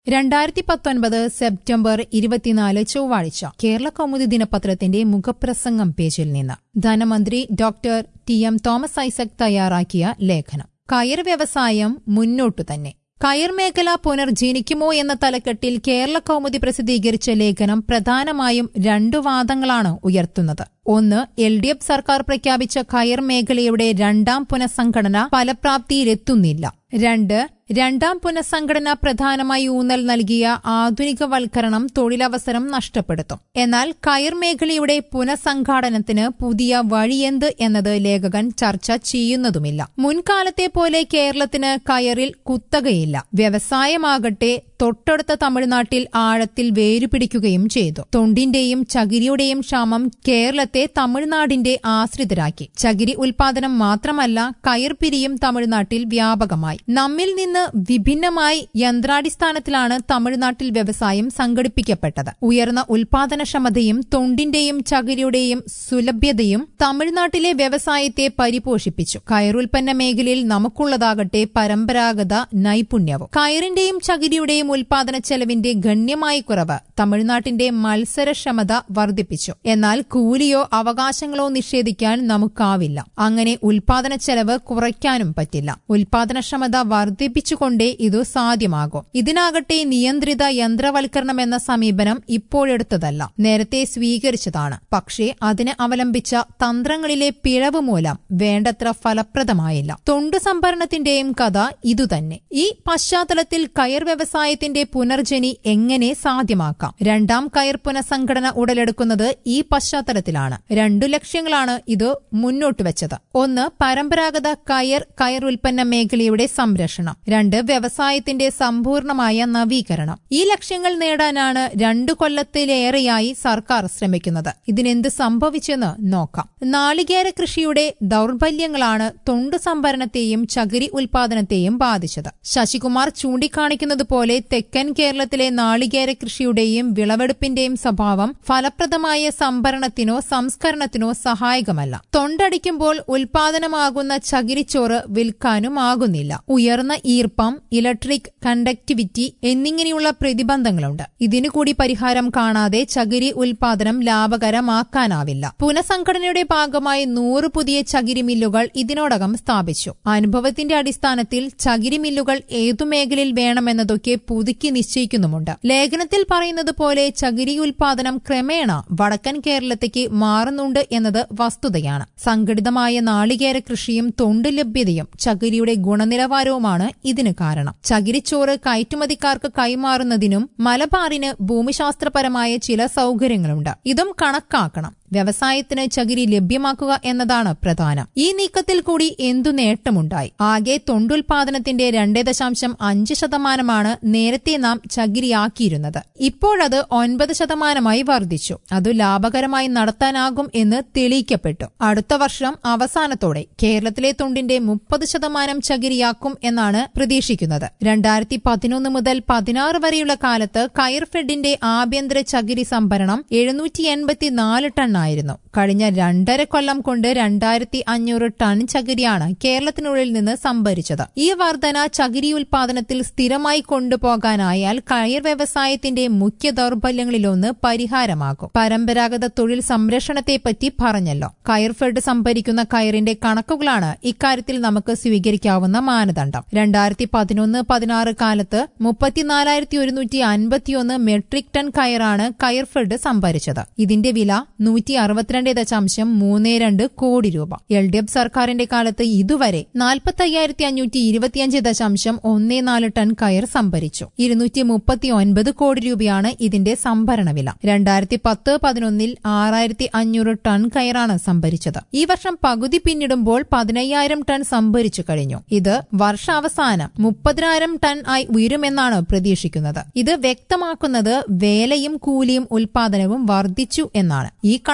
രണ്ടായിരത്തി പത്തൊൻപത് സെപ്റ്റംബർ ഇരുപത്തിനാല് ചൊവ്വാഴ്ച കേരള കൗമുദി ദിനപത്രത്തിന്റെ മുഖപ്രസംഗം പേജിൽ നിന്ന് ധനമന്ത്രി doctor T M Thomas Isaac തയ്യാറാക്കിയ ലേഖനം കയർ വ്യവസായം മുന്നോട്ടു തന്നെ കയർ മേഖല പുനർജനിക്കുമോ എന്ന തലക്കെട്ടിൽ കേരള കൗമുദി പ്രസിദ്ധീകരിച്ച ലേഖനം പ്രധാനമായും രണ്ടു വാദങ്ങളാണ് ഉയർത്തുന്നത് ഒന്ന് എൽ ഡി എഫ് സർക്കാർ പ്രഖ്യാപിച്ച കയർ മേഖലയുടെ രണ്ടാം പുനഃസംഘടന ഫലപ്രാപ്തിയിലെത്തുന്നില്ല രണ്ട് രണ്ടാം പുനഃസംഘടന പ്രധാനമായി ഊന്നൽ നൽകിയ ആധുനികവൽക്കരണം തൊഴിലവസരം നഷ്ടപ്പെടുത്തും എന്നാൽ കയർ മേഖലയുടെ പുനഃസംഘാടനത്തിന് പുതിയ വഴിയെന്ത് എന്നത് ലേഖകൻ ചർച്ച ചെയ്യുന്നതുമില്ല മുൻകാലത്തെ പോലെ കേരളത്തിന് കയറിൽ കുത്തകയില്ല വ്യവസായമാകട്ടെ തൊട്ടടുത്ത തമിഴ്നാട്ടിൽ ആഴത്തിൽ വേരുപിടിക്കുകയും ചെയ്തു തൊണ്ടിന്റെയും ചകിരിയുടെയും ക്ഷാമം കേരളത്തെ തമിഴ്നാടിന്റെ ആശ്രിതരാക്കി ചകിരി ഉൽപാദനം മാത്രമല്ല കയർപിരിയും തമിഴ്നാട്ടിൽ വ്യാപകമായി നമ്മിൽ നിന്ന് വിഭിന്നമായി യന്ത്രാടിസ്ഥാനത്തിലാണ് തമിഴ്നാട്ടിൽ വ്യവസായം സംഘടിപ്പിക്കപ്പെട്ടത് ഉയർന്ന ഉൽപാദനക്ഷമതയും തൊണ്ടിന്റെയും ചകിരിയുടെയും സുലഭ്യതയും തമിഴ്നാട്ടിലെ വ്യവസായത്തെ പരിപോഷിപ്പിച്ചു കയറുൽപ്പന്ന മേഖലയിൽ നമുക്കുള്ളതാകട്ടെ പരമ്പരാഗത നൈപുണ്യവും കയറിന്റെയും ചകിരിയുടെയും ഉൽപാദന ചെലവിന്റെ ഗണ്യമായ കുറവ് തമിഴ്നാട്ടിന്റെ മത്സരക്ഷമത വർദ്ധിപ്പിച്ചു എന്നാൽ കൂലിയോ അവകാശങ്ങളോ നിഷേധിക്കാൻ നമുക്കാവില്ല അങ്ങനെ ഉൽപാദന ചെലവ് കുറയ്ക്കാനും പറ്റില്ല ഉൽപാദനക്ഷമത വർദ്ധിപ്പിച്ചുകൊണ്ടേ ഇതു സാധ്യമാകും ഇതിനാകട്ടെ നിയന്ത്രിത യന്ത്രവൽക്കരണം എന്ന സമീപനം ഇപ്പോഴെടുത്തതല്ല നേരത്തെ സ്വീകരിച്ചതാണ് പക്ഷേ അതിന് അവലംബിച്ച തന്ത്രങ്ങളിലെ പിഴവ് മൂലം വേണ്ടത്ര ഫലപ്രദമായില്ല തൊണ്ടു സംഭരണത്തിന്റെയും കഥ ഇതുതന്നെ ഈ പശ്ചാത്തലത്തിൽ കയർ വ്യവസായത്തിന്റെ പുനർജനി എങ്ങനെ സാധ്യമാക്കാം രണ്ടാം കയർ പുനഃസംഘടന ഉടലെടുക്കുന്നത് ഈ പശ്ചാത്തലത്തിലാണ് രണ്ടു ലക്ഷ്യങ്ങളാണ് ഇത് മുന്നോട്ട് വെച്ചത് ഒന്ന് പരമ്പരാഗത കയർ കയർ ഉൽപ്പന്ന മേഖലയുടെ സംരക്ഷണം രണ്ട് വ്യവസായത്തിന്റെ സമ്പൂർണമായ നവീകരണം ഈ ലക്ഷ്യങ്ങൾ നേടാനാണ് രണ്ടു കൊല്ലത്തിലേറെയായി സർക്കാർ ശ്രമിക്കുന്നത് ഇതിനെന്ത് സംഭവിച്ചെന്ന് നോക്കാം നാളികേര കൃഷിയുടെ ദൌർബല്യങ്ങളാണ് തൊണ്ടു സംഭരണത്തെയും ചകിരി ഉൽപാദനത്തെയും ബാധിച്ചത് ശശികുമാർ ചൂണ്ടിക്കാണിക്കുന്നത് പോലെ തെക്കൻ കേരളത്തിലെ നാളികേര കൃഷിയുടെയും വിളവെടുപ്പിന്റെയും സ്വഭാവം ഫലപ്രദമായ സംഭരണത്തിനോ സംസ്കരണത്തിനോ സഹായകമല്ല തൊണ്ടടിക്കുമ്പോൾ ഉൽപാദനമാകുന്ന ചകിരിച്ചോറ് വിൽക്കാനുമാകുന്നില്ല ഉയർന്ന ഈർപ്പം ഇലക്ട്രിക് കണ്ടക്ടിവിറ്റി എന്നിങ്ങനെയുള്ള പ്രതിബന്ധങ്ങളുണ്ട് ഇതിനു കൂടി പരിഹാരം കാണാതെ ചകിരി ഉൽപാദനം ലാഭകരമാക്കാനാവില്ല പുനഃസംഘടനയുടെ ഭാഗമായി നൂറ് പുതിയ ചകിരി മില്ലുകൾ ഇതിനോടകം സ്ഥാപിച്ചു അനുഭവത്തിന്റെ അടിസ്ഥാനത്തിൽ ചകിരി മില്ലുകൾ ഏതു മേഖലയിൽ വേണമെന്നതൊക്കെ പുതുക്കി നിശ്ചയിക്കുന്നുമുണ്ട് ലേഖനത്തിൽ പറയുന്നത് പോലെ ചകിരി ഉൽപാദനം ക്രമേണ വടക്കൻ കേരളത്തേക്ക് മാറുന്നുണ്ട് എന്നത് വസ്തുതയാണ് സംഘടിതമായ നാളികേര കൃഷിയും തൊണ്ട് ലഭ്യതയും ചകിരിയുടെ ഗുണനിലവാരവുമാണ് ഇതിന് കാരണം ചകിരിച്ചോറ് കയറ്റുമതിക്കാർക്ക് കൈമാറുന്നതിനും മലബാറിന് ഭൂമിശാസ്ത്രപരമായ ചില സൗകര്യങ്ങളുണ്ട് ഇതും കണക്കാക്കണം വ്യവസായത്തിന് ചകിരി ലഭ്യമാക്കുക എന്നതാണ് പ്രധാനം ഈ നീക്കത്തിൽ കൂടി എന്തു നേട്ടമുണ്ടായി ആകെ തൊണ്ടുൽപാദനത്തിന്റെ രണ്ടേ ദശാംശം അഞ്ച് ശതമാനമാണ് നേരത്തെ നാം ചകിരിയാക്കിയിരുന്നത് ഇപ്പോഴത് ഒൻപത് ശതമാനമായി വർദ്ധിച്ചു അത് ലാഭകരമായി നടത്താനാകും എന്ന് തെളിയിക്കപ്പെട്ടു അടുത്ത വർഷം അവസാനത്തോടെ കേരളത്തിലെ തൊണ്ടിന്റെ മുപ്പത് ശതമാനം ചകിരിയാക്കും എന്നാണ് പ്രതീക്ഷിക്കുന്നത് രണ്ടായിരത്തി പതിനൊന്ന് മുതൽ പതിനാറ് വരെയുള്ള കാലത്ത് കയർഫെഡിന്റെ ആഭ്യന്തര ചകിരി സംഭരണം എഴുന്നൂറ്റി എൺപത്തിനാല് ടൺ ആയിരുന്നു കഴിഞ്ഞ രണ്ടര കൊല്ലം കൊണ്ട് രണ്ടായിരത്തി അഞ്ഞൂറ് ടൺ ചകിരിയാണ് കേരളത്തിനുള്ളിൽ നിന്ന് സംഭരിച്ചത് ഈ വർധന ചകിരി ഉൽപാദനത്തിൽ സ്ഥിരമായി കൊണ്ടുപോകാനായാൽ കയർ വ്യവസായത്തിന്റെ മുഖ്യ ദൗർബല്യങ്ങളിലൊന്ന് പരിഹാരമാകും പരമ്പരാഗത തൊഴിൽ സംരക്ഷണത്തെപ്പറ്റി പറഞ്ഞല്ലോ കയർഫെഡ് സംഭരിക്കുന്ന കയറിന്റെ കണക്കുകളാണ് ഇക്കാര്യത്തിൽ നമുക്ക് സ്വീകരിക്കാവുന്ന മാനദണ്ഡം രണ്ടായിരത്തി പതിനൊന്ന് പതിനാറ് കാലത്ത് മുപ്പത്തിനാലായിരത്തി ഒരുന്നൂറ്റി അൻപത്തിയൊന്ന് മെട്രിക് ടൺ കയറാണ് കയർഫെഡ് സംഭരിച്ചത് ഇതിന്റെ വില നൂറ്റി അറുപത്തിരണ്ട് ദശാംശം മൂന്ന് രണ്ട് കോടി രൂപ എൽ ഡി എഫ് സർക്കാരിന്റെ കാലത്ത് ഇതുവരെ നാൽപ്പത്തി അയ്യായിരത്തി അഞ്ഞൂറ്റി ഇരുപത്തിയഞ്ച് ദശാംശം ഒന്ന് നാല് ടൺ കയർ സംഭരിച്ചു ഇരുന്നൂറ്റി മുപ്പത്തി ഒൻപത് കോടി രൂപയാണ് ഇതിന്റെ സംഭരണ വില രണ്ടായിരത്തി പത്ത് പതിനൊന്നിൽ ആറായിരത്തി അഞ്ഞൂറ് ടൺ കയറാണ് സംഭരിച്ചത് ഈ വർഷം പകുതി പിന്നിടുമ്പോൾ പതിനയ്യായിരം ടൺ സംഭരിച്ചു കഴിഞ്ഞു ഇത് വർഷാവസാനം മുപ്പതിനായിരം ടൺ ആയി ഉയരുമെന്നാണ് പ്രതീക്ഷിക്കുന്നത് ഇത് വ്യക്തമാക്കുന്നത് വേലയും കൂലിയും ഉൽപാദനവും വർദ്ധിച്ചു എന്നാണ് ഈ കണക്ക്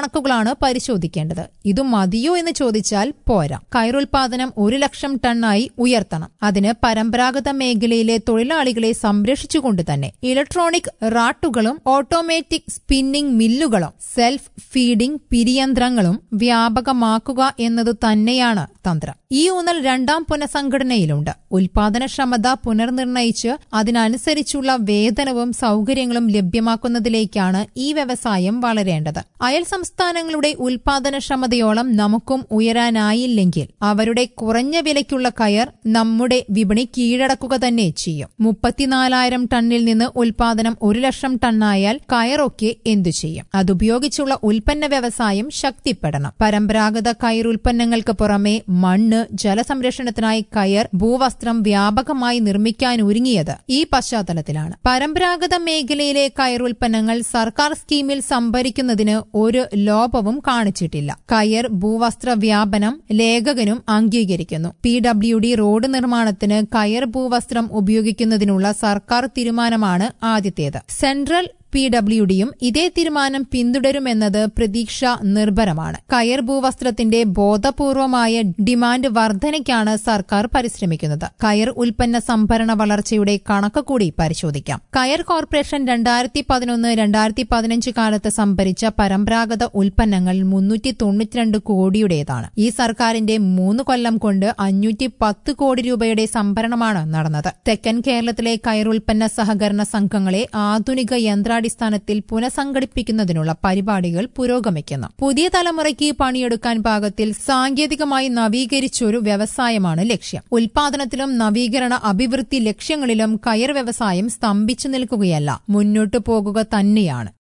കണക്കുകളാണ് പരിശോധിക്കേണ്ടത് ഇത് മതിയോ എന്ന് ചോദിച്ചാൽ പോരാ കയറുൽപാദനം ഒരു ലക്ഷം ടണ്ണായി ഉയർത്തണം അതിന് പരമ്പരാഗത മേഖലയിലെ തൊഴിലാളികളെ സംരക്ഷിച്ചുകൊണ്ട് തന്നെ ഇലക്ട്രോണിക് റാട്ടുകളും ഓട്ടോമാറ്റിക് സ്പിന്നിംഗ് മില്ലുകളും സെൽഫ് ഫീഡിംഗ് പിരിയന്ത്രങ്ങളും വ്യാപകമാക്കുക എന്നത് തന്നെയാണ് തന്ത്രം ഈ ഊന്നൽ രണ്ടാം പുനഃസംഘടനയിലുണ്ട് ഉൽപാദനക്ഷമത പുനർനിർണയിച്ച് അതിനനുസരിച്ചുള്ള വേതനവും സൗകര്യങ്ങളും ലഭ്യമാക്കുന്നതിലേക്കാണ് ഈ വ്യവസായം വളരേണ്ടത് അയൽ സംസ്ഥാനങ്ങളുടെ ഉൽപാദനക്ഷമതയോളം നമുക്കും ഉയരാനായില്ലെങ്കിൽ അവരുടെ കുറഞ്ഞ വിലയ്ക്കുള്ള കയർ നമ്മുടെ വിപണി കീഴടക്കുക തന്നെ ചെയ്യും മുപ്പത്തിനാലായിരം ടണ്ണിൽ നിന്ന് ഉൽപാദനം ഒരു ലക്ഷം ടണ്ണായാൽ കയറൊക്കെ എന്തു ചെയ്യും അതുപയോഗിച്ചുള്ള ഉൽപ്പന്ന വ്യവസായം ശക്തിപ്പെടണം പരമ്പരാഗത കയർ ഉൽപ്പന്നങ്ങൾക്ക് പുറമെ മണ്ണ് ജലസംരക്ഷണത്തിനായി കയർ ഭൂവസ്ത്രം വ്യാപകമായി നിർമ്മിക്കാൻ ഒരുങ്ങിയത് ഈ പശ്ചാത്തലത്തിലാണ് പരമ്പരാഗത മേഖലയിലെ കയർ ഉൽപ്പന്നങ്ങൾ സർക്കാർ സ്കീമിൽ സംഭരിക്കുന്നതിന് ഒരു ലോപവും കാണിച്ചിട്ടില്ല കയർ ഭൂവസ്ത്ര വ്യാപനം ലേഖകനും അംഗീകരിക്കുന്നു പി ഡബ്ല്യു ഡി റോഡ് നിർമ്മാണത്തിന് കയർ ഭൂവസ്ത്രം ഉപയോഗിക്കുന്നതിനുള്ള സർക്കാർ തീരുമാനമാണ് ആദ്യത്തേത് സെൻട്രൽ പി ഡബ്ല്യു ഡിയും ഇതേ തീരുമാനം പിന്തുടരുമെന്നത് പ്രതീക്ഷ നിർഭരമാണ് കയർ ഭൂവസ്ത്രത്തിന്റെ ബോധപൂർവമായ ഡിമാൻഡ് വർധനയ്ക്കാണ് സർക്കാർ പരിശ്രമിക്കുന്നത് കയർ ഉൽപ്പന്ന സംഭരണ വളർച്ചയുടെ കണക്ക് കൂടി പരിശോധിക്കാം കയർ കോർപ്പറേഷൻ രണ്ടായിരത്തി പതിനൊന്ന് രണ്ടായിരത്തി പതിനഞ്ച് കാലത്ത് സംഭരിച്ച പരമ്പരാഗത ഉൽപ്പന്നങ്ങൾ മുന്നൂറ്റി തൊണ്ണൂറ്റിരണ്ട് കോടിയുടേതാണ് ഈ സർക്കാരിന്റെ മൂന്ന് കൊല്ലം കൊണ്ട് അഞ്ഞൂറ്റി പത്ത് കോടി രൂപയുടെ സംഭരണമാണ് നടന്നത് തെക്കൻ കേരളത്തിലെ കയർ ഉൽപ്പന്ന സഹകരണ സംഘങ്ങളെ ആധുനിക യന്ത്രാടി അടിസ്ഥാനത്തിൽ പുനഃസംഘടിപ്പിക്കുന്നതിനുള്ള പരിപാടികൾ പുരോഗമിക്കുന്നു പുതിയ തലമുറയ്ക്ക് പണിയെടുക്കാൻ പാകത്തിൽ സാങ്കേതികമായി നവീകരിച്ചൊരു വ്യവസായമാണ് ലക്ഷ്യം ഉൽപാദനത്തിലും നവീകരണ അഭിവൃദ്ധി ലക്ഷ്യങ്ങളിലും കയർ വ്യവസായം സ്തംഭിച്ചു നിൽക്കുകയല്ല മുന്നോട്ടു പോകുക തന്നെയാണ്